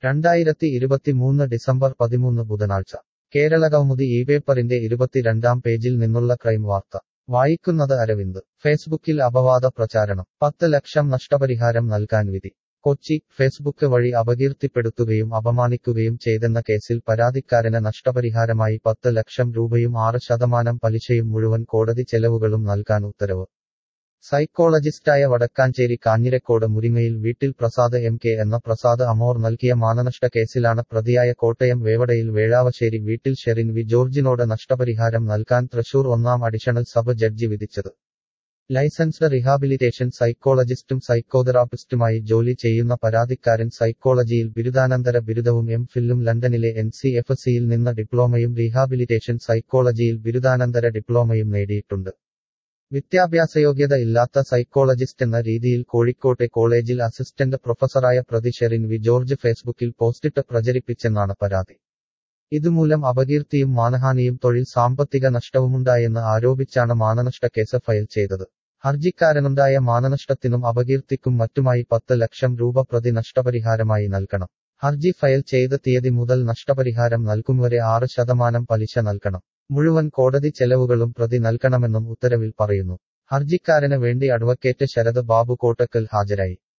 രണ്ടായിരത്തി ഇരുപത്തിമൂന്ന് ഡിസംബർ പതിമൂന്ന് ബുധനാഴ്ച കേരളകൗമുദി ഈ പേപ്പറിന്റെ ഇരുപത്തിരണ്ടാം പേജിൽ നിന്നുള്ള ക്രൈം വാർത്ത വായിക്കുന്നത് അരവിന്ദ് ഫേസ്ബുക്കിൽ അപവാദ പ്രചാരണം പത്ത് ലക്ഷം നഷ്ടപരിഹാരം നൽകാൻ വിധി കൊച്ചി ഫേസ്ബുക്ക് വഴി അപകീർത്തിപ്പെടുത്തുകയും അപമാനിക്കുകയും ചെയ്തെന്ന കേസിൽ പരാതിക്കാരന് നഷ്ടപരിഹാരമായി പത്ത് ലക്ഷം രൂപയും ആറ് ശതമാനം പലിശയും മുഴുവൻ കോടതി ചെലവുകളും നൽകാൻ ഉത്തരവ് സൈക്കോളജിസ്റ്റായ വടക്കാഞ്ചേരി കാഞ്ഞിരക്കോട് മുരിങ്ങയിൽ വീട്ടിൽ പ്രസാദ് എം കെ എന്ന പ്രസാദ് അമോർ നൽകിയ മാനനഷ്ട കേസിലാണ് പ്രതിയായ കോട്ടയം വേവടയിൽ വേഴാവശ്ശേരി വീട്ടിൽ ഷെറിൻ വി ജോർജിനോട് നഷ്ടപരിഹാരം നൽകാൻ തൃശൂർ ഒന്നാം അഡീഷണൽ സബ് ജഡ്ജി വിധിച്ചത് ലൈസൻസ്ഡ് റീഹാബിലിറ്റേഷൻ സൈക്കോളജിസ്റ്റും സൈക്കോതെറാപ്പിസ്റ്റുമായി ജോലി ചെയ്യുന്ന പരാതിക്കാരൻ സൈക്കോളജിയിൽ ബിരുദാനന്തര ബിരുദവും എം ഫില്ലും ലണ്ടനിലെ എൻ സി എഫ് സിയിൽ നിന്ന് ഡിപ്ലോമയും റീഹാബിലിറ്റേഷൻ സൈക്കോളജിയിൽ ബിരുദാനന്തര ഡിപ്ലോമയും നേടിയിട്ടുണ്ട് വിദ്യാഭ്യാസയോഗ്യത ഇല്ലാത്ത സൈക്കോളജിസ്റ്റ് എന്ന രീതിയിൽ കോഴിക്കോട്ടെ കോളേജിൽ അസിസ്റ്റന്റ് പ്രൊഫസറായ പ്രതി ഷെറിൻ വി ജോർജ് ഫേസ്ബുക്കിൽ പോസ്റ്റിട്ട് പ്രചരിപ്പിച്ചെന്നാണ് പരാതി ഇതുമൂലം അപകീർത്തിയും മാനഹാനിയും തൊഴിൽ സാമ്പത്തിക നഷ്ടവുമുണ്ടായെന്ന് ആരോപിച്ചാണ് മാനനഷ്ട കേസ് ഫയൽ ചെയ്തത് ഹർജിക്കാരനുണ്ടായ മാനനഷ്ടത്തിനും അപകീർത്തിക്കും മറ്റുമായി പത്ത് ലക്ഷം രൂപ പ്രതി നഷ്ടപരിഹാരമായി നൽകണം ഹർജി ഫയൽ ചെയ്ത തീയതി മുതൽ നഷ്ടപരിഹാരം നൽകും വരെ ആറ് ശതമാനം പലിശ നൽകണം മുഴുവൻ കോടതി ചെലവുകളും പ്രതി നൽകണമെന്നും ഉത്തരവിൽ പറയുന്നു ഹർജിക്കാരന് വേണ്ടി അഡ്വക്കേറ്റ് ശരത് ബാബു കോട്ടക്കൽ ഹാജരായി